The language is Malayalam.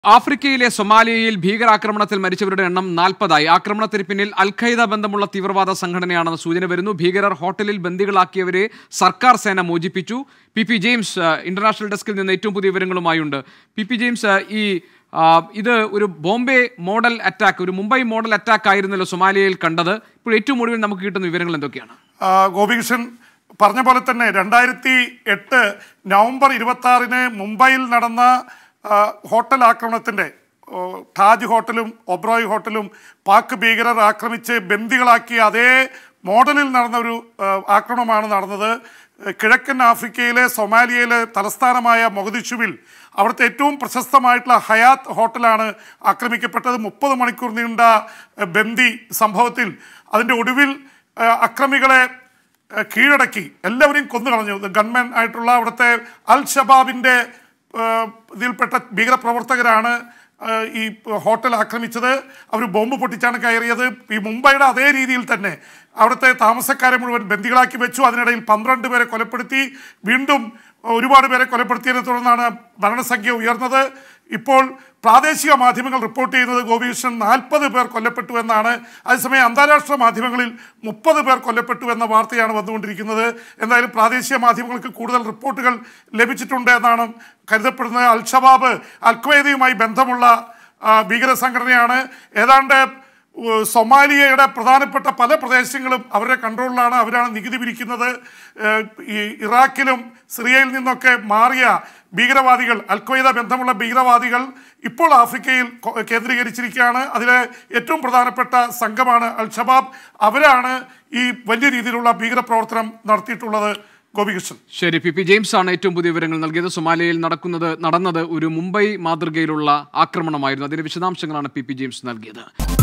ആഫ്രിക്കയിലെ സൊമാലിയയിൽ ഭീകരാക്രമണത്തിൽ മരിച്ചവരുടെ എണ്ണം നാൽപ്പതായി ആക്രമണത്തിന് പിന്നിൽ അൽഖയ്ദ ബന്ധമുള്ള തീവ്രവാദ സംഘടനയാണെന്ന് സൂചന വരുന്നു ഭീകരർ ഹോട്ടലിൽ ബന്ദികളാക്കിയവരെ സർക്കാർ സേന മോചിപ്പിച്ചു പി പി ജെയിംസ് ആ, ഇന്റർനാഷണൽ ഡെസ്കിൽ നിന്ന് ഏറ്റവും പുതിയ വിവരങ്ങളുമായുണ്ട് പി പി ജെയിംസ് ആ, ഈ ആ, ഇത് ഒരു ബോംബെ മോഡൽ അറ്റാക്ക് ഒരു മുംബൈ മോഡൽ അറ്റാക്ക് ആയിരുന്നല്ലോ സൊമാലിയയിൽ കണ്ടത് ഇപ്പോൾ ഏറ്റവും ഒടുവിൽ നമുക്ക് കിട്ടുന്ന വിവരങ്ങൾ എന്തൊക്കെയാണ് ആ, ഗോപികൃഷ്ണൻ പറഞ്ഞ പോലെ തന്നെ രണ്ടായിരത്തി എട്ട് നവംബർ ഇരുപത്തി ആറിന് മുംബൈയിൽ നടന്ന ആ, ഹോട്ടൽ ആക്രമണത്തിന്റെ ഓ, താജ് ഹോട്ടലും ഒബ്രോയ് ഹോട്ടലും പാക് ഭീകരർ ആക്രമിച്ച് ബന്ദികളാക്കിയ അതേ മോഡലിൽ നടന്ന ഒരു ആ, ആക്രമണമാണ് നടന്നത് കിഴക്കൻ ആഫ്രിക്കയിലെ സൊമാലിയയിലെ തലസ്ഥാനമായ മൊഗദിഷുവിൽ അവിടുത്തെ ഏറ്റവും പ്രശസ്തമായിട്ടുള്ള ഹയാത്ത് ഹോട്ടലാണ് ആക്രമിക്കപ്പെട്ടത് മുപ്പത് മണിക്കൂർ നീണ്ട ആ, ബന്ദി സംഭവത്തിൽ അതിൻ്റെ ഒടുവിൽ ആ, അക്രമികളെ ഏഹ് കീഴടക്കി എല്ലാവരെയും കൊന്നു കളഞ്ഞു ഗൺമാൻ ആയിട്ടുള്ള അവിടുത്തെ അൽ ഷബാബിൻ്റെ ഏഹ് ഇതിൽപ്പെട്ട ഭീകരപ്രവർത്തകരാണ് ഏഹ് ഈ ഹോട്ടൽ ആക്രമിച്ചത് അവർ ബോംബ് പൊട്ടിച്ചാണ് കയറിയത് ഈ മുംബൈയുടെ അതേ രീതിയിൽ തന്നെ അവിടുത്തെ താമസക്കാരെ മുഴുവൻ ബന്ദികളാക്കി വെച്ചു അതിനിടയിൽ പന്ത്രണ്ട് പേരെ കൊലപ്പെടുത്തി വീണ്ടും ഒരുപാട് പേരെ കൊലപ്പെടുത്തിയതിനെ തുടർന്നാണ് മരണസംഖ്യ ഉയർന്നത് ഇപ്പോൾ പ്രാദേശിക മാധ്യമങ്ങൾ റിപ്പോർട്ട് ചെയ്യുന്നത് ഗോപികൃഷ്ണൻ നാൽപ്പത് പേർ കൊല്ലപ്പെട്ടു എന്നാണ് അതേസമയം അന്താരാഷ്ട്ര മാധ്യമങ്ങളിൽ മുപ്പത് പേർ കൊല്ലപ്പെട്ടു എന്ന വാർത്തയാണ് വന്നുകൊണ്ടിരിക്കുന്നത് എന്തായാലും പ്രാദേശിക മാധ്യമങ്ങൾക്ക് കൂടുതൽ റിപ്പോർട്ടുകൾ ലഭിച്ചിട്ടുണ്ട് എന്നാണ് കരുതപ്പെടുന്നത് അൽ ഷബാബ് അൽഖ്വയ്ദയുമായി ബന്ധമുള്ള ആ, ഭീകര സംഘടനയാണ് ഏതാണ്ട് ഉ- സൊമാലിയയുടെ പ്രധാനപ്പെട്ട പല പ്രദേശങ്ങളും അവരുടെ കൺട്രോളിലാണ് അവരാണ് നികുതി പിരിക്കുന്നത് ഏഹ് ഈ ഇറാഖിലും സിറിയയിൽ നിന്നൊക്കെ മാറിയ ഭീകരവാദികൾ അൽഖ്വയ്ദ ബന്ധമുള്ള ഭീകരവാദികൾ ഇപ്പോൾ ആഫ്രിക്കയിൽ കൊ- കേന്ദ്രീകരിച്ചിരിക്കുകയാണ് അതിലെ ഏറ്റവും പ്രധാനപ്പെട്ട സംഘമാണ് അൽ ഷബാബ് അവരാണ് ഈ വലിയ രീതിയിലുള്ള ഭീകരപ്രവർത്തനം നടത്തിയിട്ടുള്ളത് ഗോപികൃഷ്ണൻ ശരി പി പി ജെയിംസ് ആണ് ഏറ്റവും പുതിയ വിവരങ്ങൾ നൽകിയത് സൊമാലിയയിൽ നടക്കുന്നത് നടന്നത് ഒരു മുംബൈ മാതൃകയിലുള്ള ആക്രമണമായിരുന്നു അതിന്റെ വിശദാംശങ്ങളാണ് പി പി ജെയിംസ് നൽകിയത്